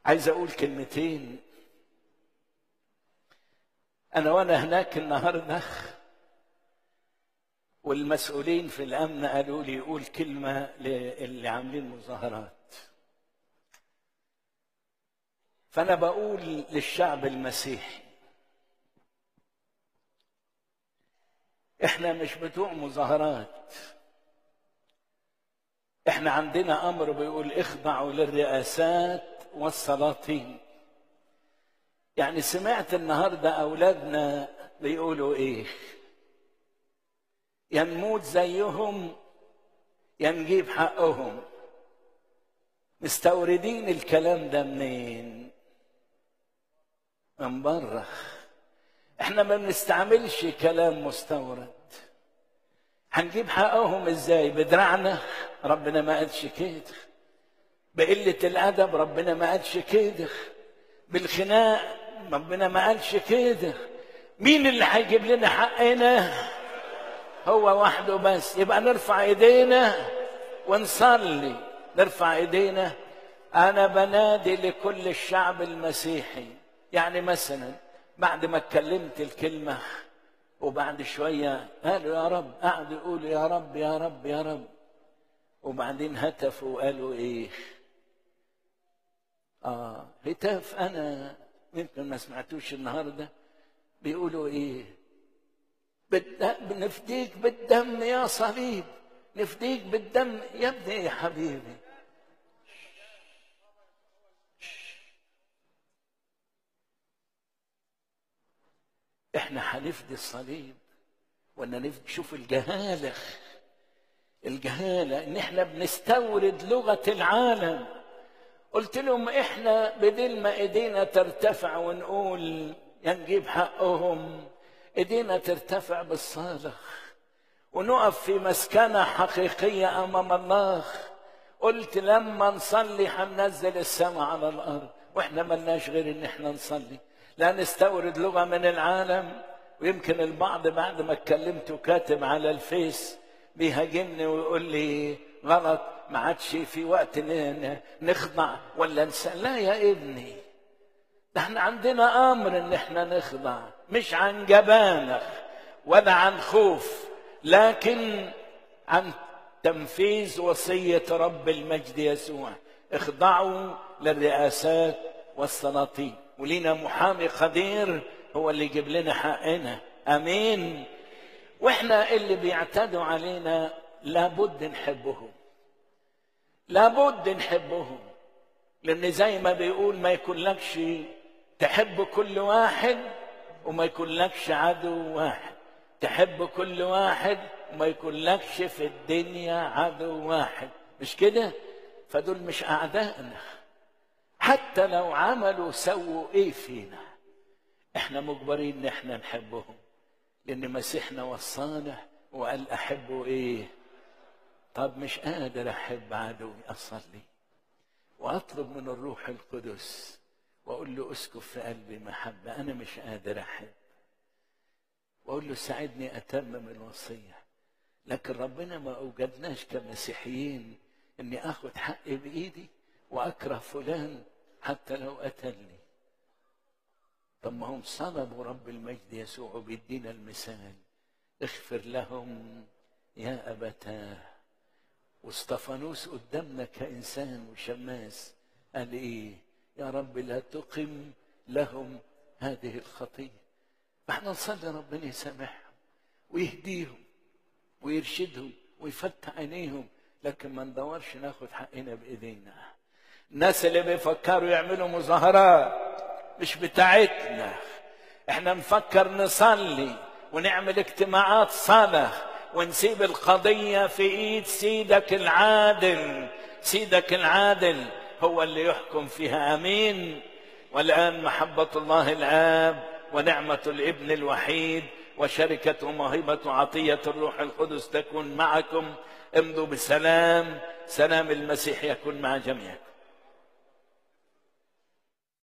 عايز اقول كلمتين انا وانا هناك النهارده والمسؤولين في الامن قالوا لي قول كلمه للي عاملين مظاهرات فانا بقول للشعب المسيحي احنا مش بتوع مظاهرات احنا عندنا امر بيقول اخضعوا للرئاسات والسلاطين يعني سمعت النهارده اولادنا بيقولوا ايه يا نموت زيهم يا نجيب حقهم مستوردين الكلام ده منين من بره احنا ما بنستعملش كلام مستورد هنجيب حقهم ازاي بدراعنا ربنا ما قالش كده بقلة الأدب ربنا ما قالش كده بالخناق ربنا ما قالش كده مين اللي هيجيب لنا حقنا هو وحده بس يبقى نرفع ايدينا ونصلي نرفع ايدينا انا بنادي لكل الشعب المسيحي يعني مثلا بعد ما اتكلمت الكلمه وبعد شويه قالوا يا رب قعدوا يقولوا يا رب يا رب يا رب وبعدين هتفوا وقالوا ايه اه هتاف انا يمكن ما سمعتوش النهارده بيقولوا ايه نفديك بالدم يا صليب نفديك بالدم يا ابني يا حبيبي احنا هنفدي الصليب ولا نفدي شوف الجهاله الجهاله ان احنا بنستورد لغه العالم قلت لهم احنا بدل ما ايدينا ترتفع ونقول يا نجيب حقهم ايدينا ترتفع بالصالح ونقف في مسكنه حقيقيه امام الله قلت لما نصلي هننزل السماء على الارض واحنا ملناش غير ان احنا نصلي لا نستورد لغه من العالم ويمكن البعض بعد ما اتكلمت وكاتب على الفيس بيهاجمني ويقول لي غلط ما عادش في وقت نخضع ولا نسأل لا يا ابني ده احنا عندنا امر ان احنا نخضع مش عن جبانه ولا عن خوف لكن عن تنفيذ وصيه رب المجد يسوع اخضعوا للرئاسات والسلاطين ولينا محامي قدير هو اللي يجيب لنا حقنا امين واحنا اللي بيعتدوا علينا لابد نحبهم لابد نحبهم لان زي ما بيقول ما يكونلكش تحب كل واحد وما يكونلكش عدو واحد تحب كل واحد وما يكونلكش في الدنيا عدو واحد مش كده فدول مش اعدائنا حتى لو عملوا سووا ايه فينا احنا مجبرين ان احنا نحبهم لان مسيحنا وصانا وقال احبوا ايه طب مش قادر احب عدوي اصلي واطلب من الروح القدس واقول له اسكب في قلبي محبه انا مش قادر احب واقول له ساعدني اتمم الوصيه لكن ربنا ما اوجدناش كمسيحيين اني اخد حقي بايدي واكره فلان حتى لو قتلني طب ما هم صلبوا رب المجد يسوع وبيدينا المثال اغفر لهم يا ابتاه واستفانوس قدامنا كانسان وشماس قال ايه يا رب لا تقم لهم هذه الخطيه فاحنا نصلي ربنا يسامحهم ويهديهم ويرشدهم ويفتح عينيهم لكن ما ندورش ناخد حقنا بايدينا الناس اللي بيفكروا يعملوا مظاهرات مش بتاعتنا احنا نفكر نصلي ونعمل اجتماعات صلاه ونسيب القضيه في ايد سيدك العادل سيدك العادل هو اللي يحكم فيها امين والان محبه الله الاب ونعمه الابن الوحيد وشركه وموهبه عطيه الروح القدس تكون معكم امضوا بسلام سلام المسيح يكون مع جميعكم